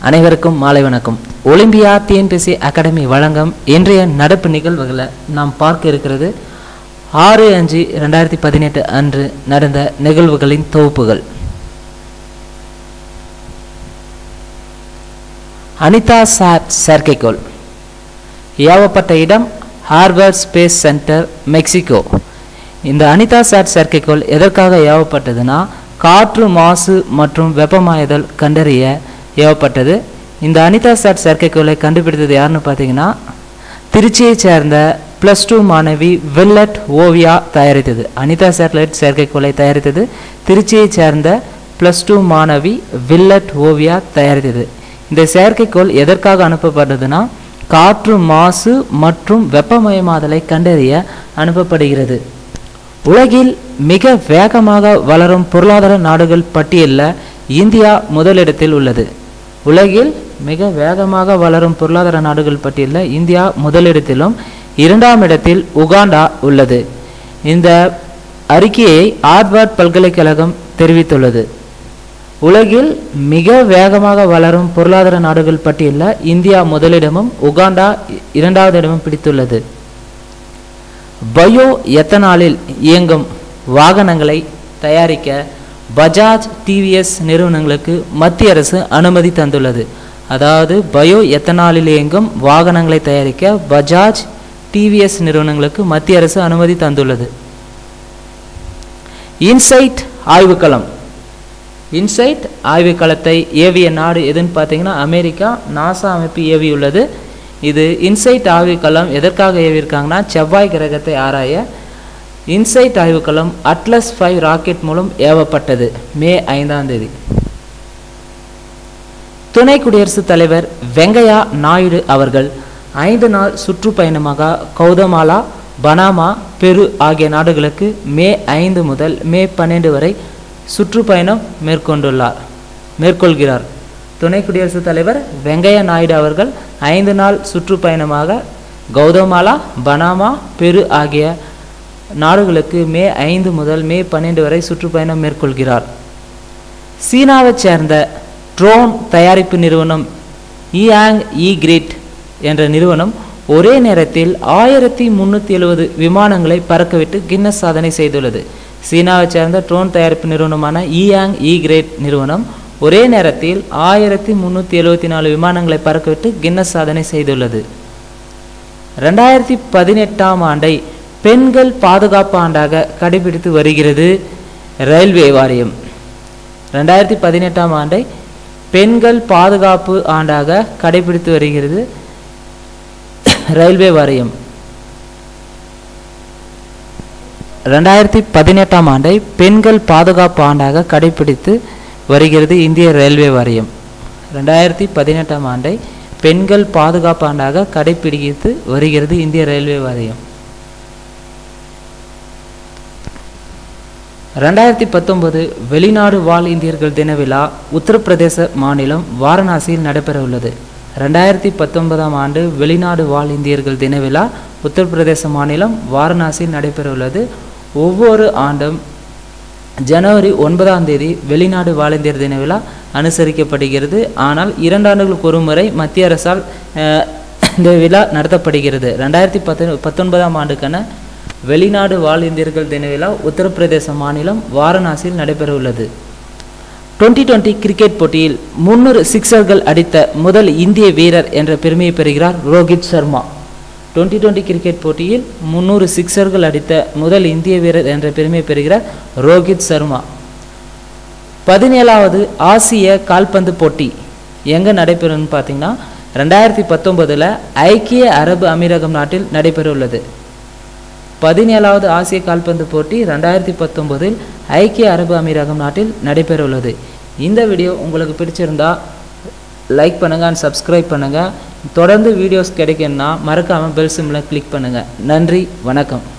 அனைவருக்கும் மாலை வணக்கம் ஒலிம்பியா டிஎன்பிசி அகாடமி வழங்கும் இன்றைய நடப்பு நிகழ்வுகளை நாம் பார்க்க இருக்கிறது ஆறு அஞ்சு ரெண்டாயிரத்தி பதினெட்டு அன்று நடந்த நிகழ்வுகளின் தொகுப்புகள் அனிதா சாட் செயற்கைக்கோள் ஏவப்பட்ட இடம் ஹார்வர்ட் ஸ்பேஸ் சென்டர் மெக்சிகோ இந்த அனிதா சாட் செயற்கைக்கோள் எதற்காக ஏவப்பட்டதுன்னா காற்று மாசு மற்றும் வெப்பமாயுதல் கண்டறிய ஏவப்பட்டது இந்த அனிதா சாட் செயற்கைக்கோளை கண்டுபிடித்தது யாருன்னு பார்த்தீங்கன்னா திருச்சியைச் சேர்ந்த ப்ளஸ் டூ மாணவி வில்லட் ஓவியா தயாரித்தது அனிதா சேட்டலைட் செயற்கைக்கோளை தயாரித்தது திருச்சியைச் சேர்ந்த ப்ளஸ் டூ மாணவி வில்லட் ஓவியா தயாரித்தது இந்த செயற்கைக்கோள் எதற்காக அனுப்பப்பட்டதுன்னா காற்று மாசு மற்றும் வெப்பமயமாதலை கண்டறிய அனுப்பப்படுகிறது உலகில் மிக வேகமாக வளரும் பொருளாதார நாடுகள் பட்டியலில் இந்தியா முதலிடத்தில் உள்ளது உலகில் மிக வேகமாக வளரும் பொருளாதார நாடுகள் பட்டியலில் இந்தியா முதலிடத்திலும் இரண்டாம் இடத்தில் உகாண்டா உள்ளது இந்த அறிக்கையை ஹார்வர்ட் பல்கலைக்கழகம் தெரிவித்துள்ளது உலகில் மிக வேகமாக வளரும் பொருளாதார நாடுகள் பட்டியலில் இந்தியா முதலிடமும் உகாண்டா இரண்டாவது இடமும் பிடித்துள்ளது பயோ எத்தனாலில் இயங்கும் வாகனங்களை தயாரிக்க பஜாஜ் டிவிஎஸ் நிறுவனங்களுக்கு மத்திய அரசு அனுமதி தந்துள்ளது அதாவது பயோ எத்தனாலில் இயங்கும் வாகனங்களை தயாரிக்க பஜாஜ் டிவிஎஸ் நிறுவனங்களுக்கு மத்திய அரசு அனுமதி தந்துள்ளது இன்சைட் ஆய்வுக்களம் இன்சைட் ஆய்வுக்களத்தை ஏவிய நாடு எதுன்னு பார்த்தீங்கன்னா அமெரிக்கா நாசா அமைப்பு ஏவியுள்ளது இது இன்சைட் ஆய்வுக்களம் எதற்காக ஏவியிருக்காங்கன்னா செவ்வாய் கிரகத்தை ஆராய இன்சைட் ஆய்வுக்களம் அட்லஸ் ஃபைவ் ராக்கெட் மூலம் ஏவப்பட்டது மே ஐந்தாம் தேதி துணை குடியரசுத் தலைவர் வெங்கையா நாயுடு அவர்கள் ஐந்து நாள் சுற்றுப்பயணமாக கௌதமாலா பனாமா பெரு ஆகிய நாடுகளுக்கு மே ஐந்து முதல் மே பன்னெண்டு வரை சுற்றுப்பயணம் மேற்கொண்டுள்ளார் மேற்கொள்கிறார் துணை குடியரசுத் தலைவர் வெங்கையா நாயுடு அவர்கள் ஐந்து நாள் சுற்றுப்பயணமாக கௌதமாலா பனாமா பெரு ஆகிய நாடுகளுக்கு மே ஐந்து முதல் மே பன்னெண்டு வரை சுற்றுப்பயணம் மேற்கொள்கிறார் சீனாவைச் சேர்ந்த ட்ரோன் தயாரிப்பு நிறுவனம் இயாங் இ கிரிட் என்ற நிறுவனம் ஒரே நேரத்தில் ஆயிரத்தி முந்நூற்றி எழுபது விமானங்களை பறக்கவிட்டு கின்னஸ் சாதனை செய்துள்ளது சீனாவைச் சேர்ந்த ட்ரோன் தயாரிப்பு நிறுவனமான இயாங் இ கிரேட் நிறுவனம் ஒரே நேரத்தில் ஆயிரத்தி முந்நூற்றி எழுபத்தி நாலு விமானங்களை பறக்கவிட்டு கின்னஸ் சாதனை செய்துள்ளது ரெண்டாயிரத்தி பதினெட்டாம் ஆண்டை பெண்கள் பாதுகாப்பு ஆண்டாக கடைபிடித்து வருகிறது ரயில்வே வாரியம் ரெண்டாயிரத்தி பதினெட்டாம் ஆண்டை பெண்கள் பாதுகாப்பு ஆண்டாக கடைபிடித்து வருகிறது ரயில்வே வாரியம் ரெண்டாயிரத்தி பதினெட்டாம் ஆண்டை பெண்கள் பாதுகாப்பு ஆண்டாக கடைபிடித்து வருகிறது இந்திய ரயில்வே வாரியம் ரெண்டாயிரத்தி பதினெட்டாம் ஆண்டை பெண்கள் பாதுகாப்பு ஆண்டாக கடைபிடித்து வருகிறது இந்திய ரயில்வே வாரியம் ரெண்டாயிரத்தி பத்தொன்பது வெளிநாடு வாழ் இந்தியர்கள் தின விழா உத்தரப்பிரதேச மாநிலம் வாரணாசியில் நடைபெற உள்ளது ரெண்டாயிரத்தி பத்தொன்பதாம் ஆண்டு வெளிநாடு வாழ் இந்தியர்கள் தின விழா உத்தரப்பிரதேச மாநிலம் வாரணாசியில் நடைபெற உள்ளது ஒவ்வொரு ஆண்டும் ஜனவரி ஒன்பதாம் தேதி வெளிநாடு வாழ் இந்தியர் தின விழா அனுசரிக்கப்படுகிறது ஆனால் இரண்டு ஆண்டுகளுக்கு ஒரு முறை மத்திய அரசால் இந்த விழா நடத்தப்படுகிறது ரெண்டாயிரத்தி பத்து பத்தொன்பதாம் ஆண்டுக்கான வெளிநாடு வாழ் இந்தியர்கள் தின விழா உத்தரப்பிரதேச மாநிலம் வாரணாசியில் நடைபெற உள்ளது டுவெண்ட்டி டுவெண்ட்டி கிரிக்கெட் போட்டியில் முன்னூறு சிக்ஸர்கள் அடித்த முதல் இந்திய வீரர் என்ற பெருமையை பெறுகிறார் Rohit Sharma twenty twenty cricket போட்டியில் முன்னூறு சிக்ஸர்கள் அடித்த முதல் இந்திய வீரர் என்ற பெருமையை பெறுகிறார் ரோஹித் சர்மா பதினேழாவது ஆசிய கால்பந்து போட்டி எங்கே நடைபெறும்னு பார்த்தீங்கன்னா ரெண்டாயிரத்தி பத்தொன்பதில் ஐக்கிய அரபு அமீரகம் நாட்டில் நடைபெற உள்ளது பதினேழாவது ஆசிய கால்பந்து போட்டி ரெண்டாயிரத்தி பத்தொம்போதில் ஐக்கிய அரபு அமீரகம் நாட்டில் நடைபெற உள்ளது இந்த வீடியோ உங்களுக்கு பிடிச்சிருந்தா லைக் பண்ணுங்கள் அண்ட் சப்ஸ்கிரைப் பண்ணுங்கள் தொடர்ந்து வீடியோஸ் கிடைக்குன்னா மறக்காமல் பெல் சிம்மில் கிளிக் பண்ணுங்கள் நன்றி வணக்கம்